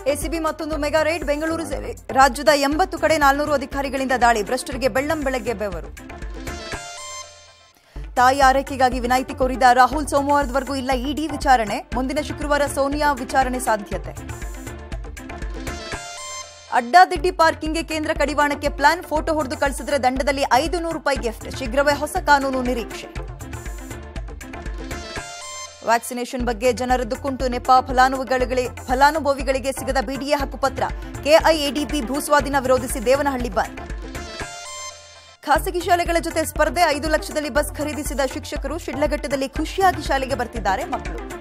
ACB ಮತ್ತೊಂದು mega ride Bengaluru ಸೇರಿ ರಾಜ್ಯದ ಎಂಬತ್ತು ಕಡೆ ನಾಲ್ನೂರು ಅಧಿಕಾರಿಗಳಿಂದ ದಾಳಿ ಭ್ರಷ್ಟರಿಗೆ ಬೆಳ್ಳಂ ಬೆಳಗ್ಗೆ ಬೆವರು ತಾಯಿ ಆರೈಕೆಗಾಗಿ ವಿನಾಯಿತಿ ಕೋರಿದ ರಾಹುಲ್ ಸೋಮವಾರದವರೆಗೂ ಇಲ್ಲ ಇಡಿ ವಿಚಾರಣೆ ಮುಂದಿನ ಶುಕ್ರವಾರ ಸೋನಿಯಾ ವಿಚಾರಣೆ ಸಾಧ್ಯತೆ ಅಡ್ಡಾದಿಡ್ಡಿ ಪಾರ್ಕಿಂಗ್ಗೆ ಕೇಂದ್ರ ಕಡಿವಾಣಕ್ಕೆ ಪ್ಲಾನ್ ಫೋಟೋ ಹೊಡೆದು ಕಳಿಸಿದ್ರೆ ದಂಡದಲ್ಲಿ ಐದು ನೂರು ರೂಪಾಯಿ ಗಿಫ್ಟ್ ಶೀಘ್ರವೇ ಹೊಸ ಕಾನೂನು ನಿರೀಕ್ಷೆ ವ್ಯಾಕ್ಸಿನೇಷನ್ ಬಗ್ಗೆ ಜನರದ್ದು ಕುಂಟು ನೆಪ ಫಲಾನುಭವಿಗಳಿಗೆ ಫಲಾನುಭವಿಗಳಿಗೆ ಸಿಗದ ಬಿಡಿಎ ಹಕ್ಕುಪತ್ರ ಕೆಐಎಡಿಪಿ ಭೂಸ್ವಾಧೀನ ವಿರೋಧಿಸಿ ದೇವನಹಳ್ಳಿ ಬಂದ್ ಖಾಸಗಿ ಶಾಲೆಗಳ ಜೊತೆ ಸ್ಪರ್ಧೆ ಐದು ಲಕ್ಷದಲ್ಲಿ ಬಸ್ ಖರೀದಿಸಿದ ಶಿಕ್ಷಕರು ಶಿಡ್ಲಘಟ್ಟದಲ್ಲಿ ಖುಷಿಯಾಗಿ ಶಾಲೆಗೆ ಬರ್ತಿದ್ದಾರೆ ಮಕ್ಕಳು